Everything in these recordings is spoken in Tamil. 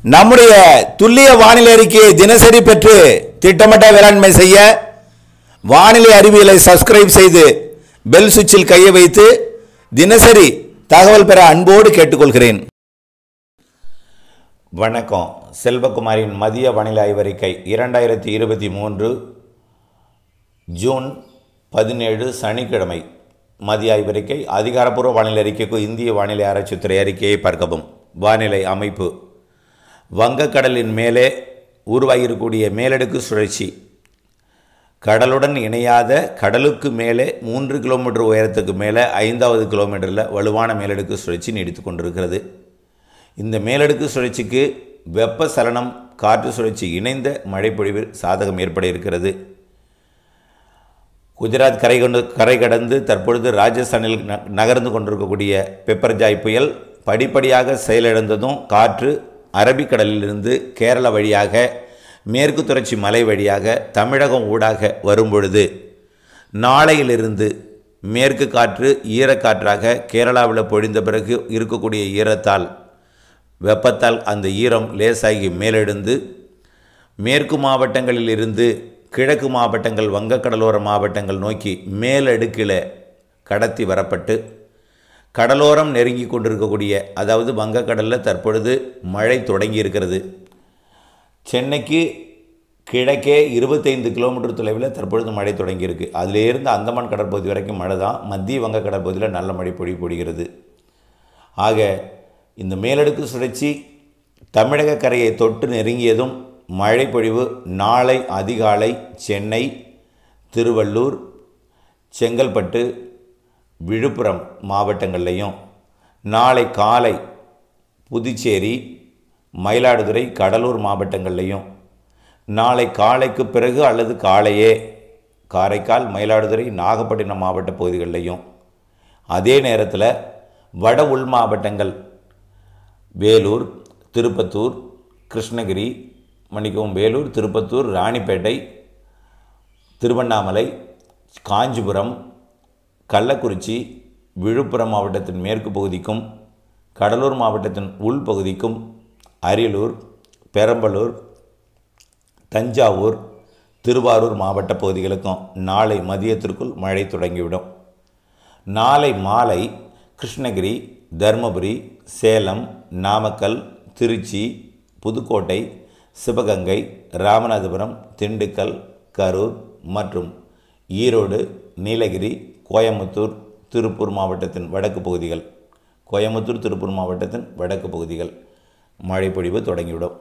நம்முடைய துல்லிய வானிலை அறிக்கையை தினசரி பெற்று திட்டமிட்ட வேளாண்மை செய்ய வானிலை அறிவியலை சப்ஸ்கிரைப் செய்து பெல் சுவிட்சில் கையை வைத்து தினசரி தகவல் பெற அன்போடு கேட்டுக்கொள்கிறேன் வணக்கம் செல்வகுமாரின் மதிய வானிலை ஆய்வறிக்கை இரண்டாயிரத்தி இருபத்தி மூன்று ஜூன் பதினேழு சனிக்கிழமை மதிய ஆய்வறிக்கை அதிகாரப்பூர்வ வானிலை அறிக்கைக்கு இந்திய வானிலை ஆராய்ச்சித்துறை அறிக்கையை பார்க்கவும் வானிலை அமைப்பு வங்கக்கடலின் மேலே உருவாகியிருக்கக்கூடிய மேலடுக்கு சுழற்சி கடலுடன் இணையாத கடலுக்கு மேலே மூன்று கிலோமீட்டர் உயரத்துக்கு மேலே ஐந்தாவது கிலோமீட்டரில் வலுவான மேலடுக்கு சுழற்சி நீடித்து கொண்டிருக்கிறது இந்த மேலடுக்கு சுழற்சிக்கு வெப்ப சலனம் காற்று சுழற்சி இணைந்த மழைப்பொழிவு சாதகம் ஏற்பட இருக்கிறது குஜராத் கரை கொண்டு கரை கடந்து தற்பொழுது ராஜஸ்தானில் ந நகர்ந்து கொண்டிருக்கக்கூடிய பெப்பர்ஜாய் புயல் படிப்படியாக செயலிழந்ததும் காற்று அரபிக்கடலிலிருந்து கேரளா வழியாக மேற்கு தொடர்ச்சி மலை வழியாக தமிழகம் ஊடாக வரும்பொழுது நாளையிலிருந்து மேற்கு காற்று ஈரக்காற்றாக கேரளாவில் பொழிந்த பிறகு இருக்கக்கூடிய ஈரத்தால் வெப்பத்தால் அந்த ஈரம் லேசாகி மேலெழுந்து மேற்கு மாவட்டங்களில் இருந்து கிழக்கு மாவட்டங்கள் வங்கக்கடலோர மாவட்டங்கள் நோக்கி மேலடுக்கில் கடத்தி வரப்பட்டு கடலோரம் நெருங்கி கொண்டிருக்கக்கூடிய அதாவது வங்கக்கடலில் தற்பொழுது மழை தொடங்கி இருக்கிறது சென்னைக்கு கிழக்கே இருபத்தைந்து கிலோமீட்டர் தொலைவில் தற்பொழுது மழை தொடங்கியிருக்கு அதிலேருந்து அந்தமான் கடற்பகுதி வரைக்கும் மழை தான் மத்திய வங்க கடற்பகுதியில் நல்ல மழை பொழி பொழிகிறது ஆக இந்த மேலடுக்கு சுழற்சி தமிழக கரையை தொட்டு நெருங்கியதும் மழை பொழிவு நாளை அதிகாலை சென்னை திருவள்ளூர் செங்கல்பட்டு விழுப்புரம் மாவட்டங்கள்லையும் நாளை காலை புதுச்சேரி மயிலாடுதுறை கடலூர் மாவட்டங்கள்லையும் நாளை காலைக்கு பிறகு அல்லது காலையே காரைக்கால் மயிலாடுதுறை நாகப்பட்டினம் மாவட்ட பகுதிகளிலையும் அதே நேரத்தில் வட உள் மாவட்டங்கள் வேலூர் திருப்பத்தூர் கிருஷ்ணகிரி மன்னிக்கவும் வேலூர் திருப்பத்தூர் ராணிப்பேட்டை திருவண்ணாமலை காஞ்சிபுரம் கள்ளக்குறிச்சி விழுப்புரம் மாவட்டத்தின் மேற்கு பகுதிக்கும் கடலூர் மாவட்டத்தின் உள்பகுதிக்கும் அரியலூர் பெரம்பலூர் தஞ்சாவூர் திருவாரூர் மாவட்ட பகுதிகளுக்கும் நாளை மதியத்திற்குள் மழை தொடங்கிவிடும் நாளை மாலை கிருஷ்ணகிரி தருமபுரி சேலம் நாமக்கல் திருச்சி புதுக்கோட்டை சிவகங்கை ராமநாதபுரம் திண்டுக்கல் கரூர் மற்றும் ஈரோடு நீலகிரி கோயம்புத்தூர் திருப்பூர் மாவட்டத்தின் வடக்கு பகுதிகள் கோயம்புத்தூர் திருப்பூர் மாவட்டத்தின் வடக்கு பகுதிகள் மழைப்பொழிவு தொடங்கிவிடும்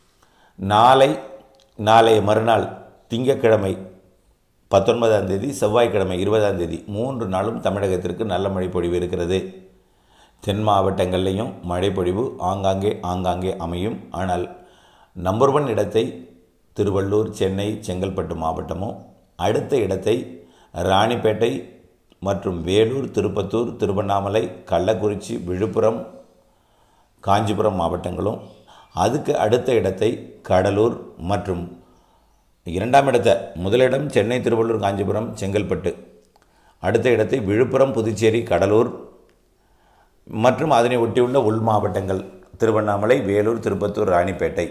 நாளை நாளைய மறுநாள் திங்கட்கிழமை பத்தொன்பதாம் தேதி செவ்வாய்க்கிழமை இருபதாம் தேதி மூன்று நாளும் தமிழகத்திற்கு நல்ல மழை பொழிவு இருக்கிறது தென் மாவட்டங்கள்லேயும் மழை பொழிவு ஆங்காங்கே ஆங்காங்கே அமையும் ஆனால் நம்பர் ஒன் இடத்தை திருவள்ளூர் சென்னை செங்கல்பட்டு மாவட்டமும் அடுத்த இடத்தை ராணிப்பேட்டை மற்றும் வேலூர் திருப்பத்தூர் திருவண்ணாமலை கள்ளக்குறிச்சி விழுப்புரம் காஞ்சிபுரம் மாவட்டங்களும் அதுக்கு அடுத்த இடத்தை கடலூர் மற்றும் இரண்டாம் இடத்தை முதலிடம் சென்னை திருவள்ளூர் காஞ்சிபுரம் செங்கல்பட்டு அடுத்த இடத்தை விழுப்புரம் புதுச்சேரி கடலூர் மற்றும் அதனை ஒட்டியுள்ள உள் மாவட்டங்கள் திருவண்ணாமலை வேலூர் திருப்பத்தூர் ராணிப்பேட்டை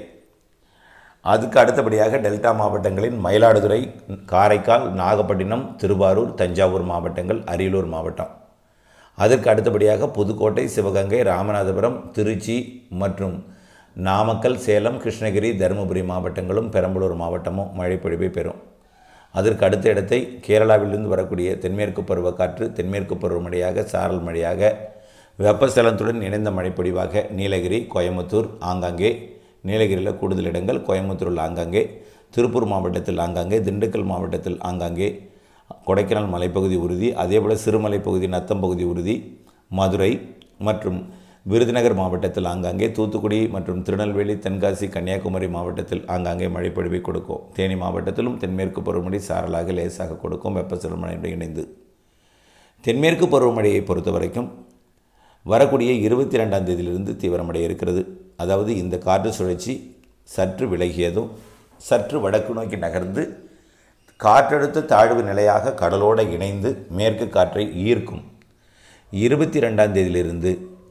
அதுக்கு அடுத்தபடியாக டெல்டா மாவட்டங்களின் மயிலாடுதுறை காரைக்கால் நாகப்பட்டினம் திருவாரூர் தஞ்சாவூர் மாவட்டங்கள் அரியலூர் மாவட்டம் அதற்கு அடுத்தபடியாக புதுக்கோட்டை சிவகங்கை ராமநாதபுரம் திருச்சி மற்றும் நாமக்கல் சேலம் கிருஷ்ணகிரி தருமபுரி மாவட்டங்களும் பெரம்பலூர் மாவட்டமும் மழைப்பொழிவை பெறும் அதற்கு அடுத்த இடத்தை கேரளாவிலிருந்து வரக்கூடிய தென்மேற்கு பருவக்காற்று தென்மேற்கு பருவமழையாக சாரல் மழையாக வெப்பசலனத்துடன் இணைந்த மழைப்பொழிவாக நீலகிரி கோயம்புத்தூர் ஆங்காங்கே நீலகிரியில் கூடுதல் இடங்கள் கோயம்புத்தூரில் ஆங்காங்கே திருப்பூர் மாவட்டத்தில் ஆங்காங்கே திண்டுக்கல் மாவட்டத்தில் ஆங்காங்கே கொடைக்கானல் மலைப்பகுதி உறுதி அதேபோல் சிறுமலை பகுதி நத்தம் பகுதி உறுதி மதுரை மற்றும் விருதுநகர் மாவட்டத்தில் ஆங்காங்கே தூத்துக்குடி மற்றும் திருநெல்வேலி தென்காசி கன்னியாகுமரி மாவட்டத்தில் ஆங்காங்கே மழை பொழிவை கொடுக்கும் தேனி மாவட்டத்திலும் தென்மேற்கு பருவமழை சாரலாக லேசாக கொடுக்கும் வெப்பசலமழையுடன் இணைந்து தென்மேற்கு பருவமழையை பொறுத்த வரைக்கும் வரக்கூடிய இருபத்தி ரெண்டாம் தேதியிலிருந்து தீவிரமடைய இருக்கிறது அதாவது இந்த காற்று சுழற்சி சற்று விலகியதும் சற்று வடக்கு நோக்கி நகர்ந்து காற்றழுத்த தாழ்வு நிலையாக கடலோடு இணைந்து மேற்கு காற்றை ஈர்க்கும் இருபத்தி ரெண்டாம் தேதியிலிருந்து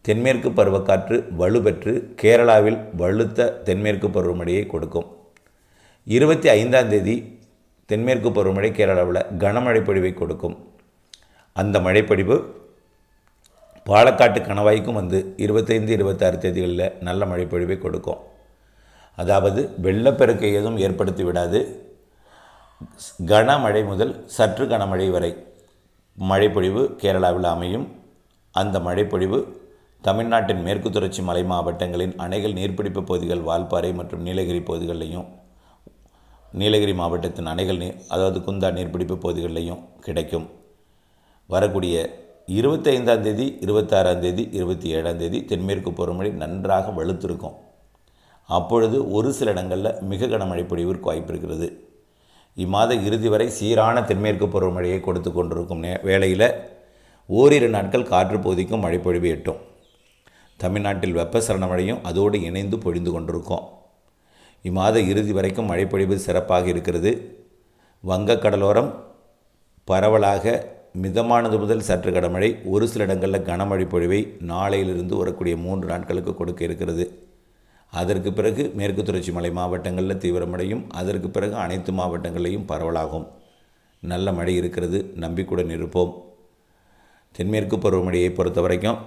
தென்மேற்கு பருவக்காற்று வலுப்பெற்று கேரளாவில் வலுத்த தென்மேற்கு பருவமழையை கொடுக்கும் இருபத்தி ஐந்தாம் தேதி தென்மேற்கு பருவமழை கேரளாவில் கனமழை பொழிவை கொடுக்கும் அந்த மழைப்பொழிவு பாலக்காட்டு கணவாய்க்கும் வந்து இருபத்தைந்து இருபத்தாறு தேதிகளில் நல்ல மழைப்பொழிவை கொடுக்கும் அதாவது வெள்ளப்பெருக்கை எதுவும் ஏற்படுத்தி விடாது கனமழை முதல் சற்று கனமழை வரை மழைப்பொழிவு கேரளாவில் அமையும் அந்த மழைப்பொழிவு தமிழ்நாட்டின் மேற்கு தொடர்ச்சி மலை மாவட்டங்களின் அணைகள் நீர்பிடிப்பு பகுதிகள் வால்பாறை மற்றும் நீலகிரி பகுதிகளிலையும் நீலகிரி மாவட்டத்தின் அணைகள் நீர் அதாவது குந்தா நீர்பிடிப்பு பகுதிகளிலையும் கிடைக்கும் வரக்கூடிய இருபத்தைந்தாம் தேதி இருபத்தாறாம் தேதி இருபத்தி ஏழாம் தேதி தென்மேற்கு பருவமழை நன்றாக வலுத்திருக்கும் அப்பொழுது ஒரு சில இடங்களில் மிக கனமழை பொழிவிற்கு வாய்ப்பு இருக்கிறது இம்மாத இறுதி வரை சீரான தென்மேற்கு பருவமழையை கொடுத்து கொண்டிருக்கும் நே வேளையில் ஓரிரு நாட்கள் காற்று பகுதிக்கும் மழைப்பொழிவு எட்டும் தமிழ்நாட்டில் வெப்பசலன மழையும் அதோடு இணைந்து பொழிந்து கொண்டிருக்கும் இம்மாத இறுதி வரைக்கும் மழைப்பொழிவு சிறப்பாக இருக்கிறது வங்கக்கடலோரம் பரவலாக மிதமானது முதல் சற்று கடமழை ஒரு சில இடங்களில் கனமழை பொழிவை நாளையிலிருந்து வரக்கூடிய மூன்று நாட்களுக்கு கொடுக்க இருக்கிறது அதற்கு பிறகு மேற்கு தொடர்ச்சி மலை மாவட்டங்களில் தீவிரமடையும் அதற்கு பிறகு அனைத்து மாவட்டங்களிலையும் பரவலாகும் நல்ல மழை இருக்கிறது நம்பிக்கையுடன் இருப்போம் தென்மேற்கு பருவமழையை பொறுத்த வரைக்கும்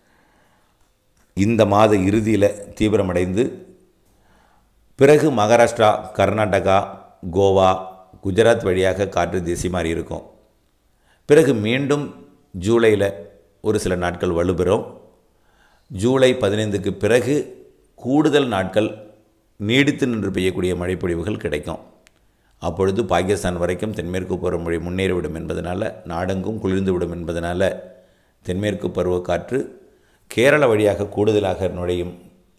இந்த மாத இறுதியில் தீவிரமடைந்து பிறகு மகாராஷ்டிரா கர்நாடகா கோவா குஜராத் வழியாக காற்று திசை மாறி இருக்கும் பிறகு மீண்டும் ஜூலையில் ஒரு சில நாட்கள் வலுப்பெறும் ஜூலை பதினைந்துக்கு பிறகு கூடுதல் நாட்கள் நீடித்து நின்று பெய்யக்கூடிய மழைப்பொழிவுகள் கிடைக்கும் அப்பொழுது பாகிஸ்தான் வரைக்கும் தென்மேற்கு பருவமழை முன்னேறிவிடும் என்பதனால் நாடெங்கும் குளிர்ந்துவிடும் என்பதனால் தென்மேற்கு பருவக்காற்று கேரள வழியாக கூடுதலாக நுழையும்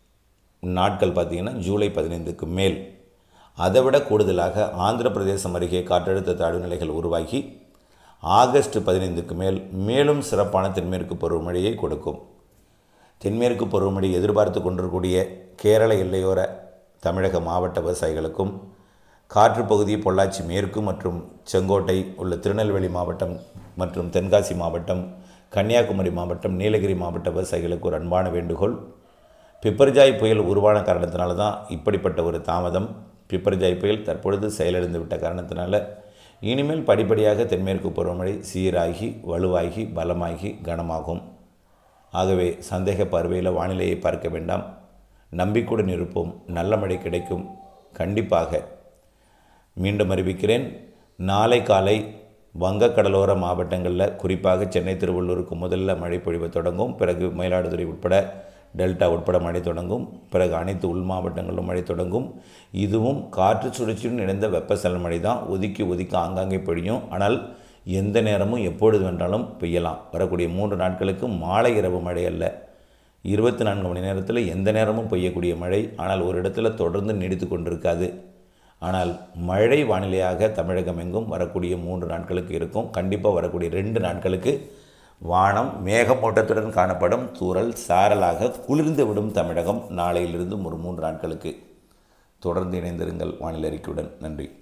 நாட்கள் பார்த்திங்கன்னா ஜூலை பதினைந்துக்கு மேல் அதைவிட கூடுதலாக ஆந்திர பிரதேசம் அருகே காற்றழுத்த தாழ்வு நிலைகள் உருவாகி ஆகஸ்ட் பதினைந்துக்கு மேல் மேலும் சிறப்பான தென்மேற்கு பருவமழையை கொடுக்கும் தென்மேற்கு பருவமழை எதிர்பார்த்து கொண்டிருக்கூடிய கேரள எல்லையோர தமிழக மாவட்ட விவசாயிகளுக்கும் காற்று பகுதி பொள்ளாச்சி மேற்கு மற்றும் செங்கோட்டை உள்ள திருநெல்வேலி மாவட்டம் மற்றும் தென்காசி மாவட்டம் கன்னியாகுமரி மாவட்டம் நீலகிரி மாவட்ட விவசாயிகளுக்கு ஒரு அன்பான வேண்டுகோள் பிப்பர்ஜாய் புயல் உருவான காரணத்தினால தான் இப்படிப்பட்ட ஒரு தாமதம் பிப்பர்ஜாய் புயல் தற்பொழுது செயலிழந்து விட்ட காரணத்தினால இனிமேல் படிப்படியாக தென்மேற்கு பருவமழை சீராகி வலுவாகி பலமாகி கனமாகும் ஆகவே சந்தேக பார்வையில் வானிலையை பார்க்க வேண்டாம் நம்பிக்கையுடன் இருப்போம் நல்ல மழை கிடைக்கும் கண்டிப்பாக மீண்டும் அறிவிக்கிறேன் நாளை காலை வங்கக்கடலோர மாவட்டங்களில் குறிப்பாக சென்னை திருவள்ளூருக்கு முதல்ல மழை பொழிவு தொடங்கும் பிறகு மயிலாடுதுறை உட்பட டெல்டா உட்பட மழை தொடங்கும் பிறகு அனைத்து உள் மாவட்டங்களிலும் மழை தொடங்கும் இதுவும் காற்று சுழற்சியுடன் இணைந்த வெப்பசலன மழை தான் ஒதுக்கி ஒதுக்கி ஆங்காங்கே பொழியும் ஆனால் எந்த நேரமும் எப்பொழுது வேண்டாலும் பெய்யலாம் வரக்கூடிய மூன்று நாட்களுக்கு மாலை இரவு மழை அல்ல இருபத்தி நான்கு மணி நேரத்தில் எந்த நேரமும் பெய்யக்கூடிய மழை ஆனால் ஒரு இடத்துல தொடர்ந்து நீடித்து கொண்டிருக்காது ஆனால் மழை வானிலையாக தமிழகம் எங்கும் வரக்கூடிய மூன்று நாட்களுக்கு இருக்கும் கண்டிப்பாக வரக்கூடிய ரெண்டு நாட்களுக்கு வானம் மேகமூட்டத்துடன் காணப்படும் தூறல் சாரலாக குளிர்ந்து விடும் தமிழகம் நாளையிலிருந்து ஒரு மூன்று நாட்களுக்கு தொடர்ந்து இணைந்திருங்கள் வானிலை அறிக்கையுடன் நன்றி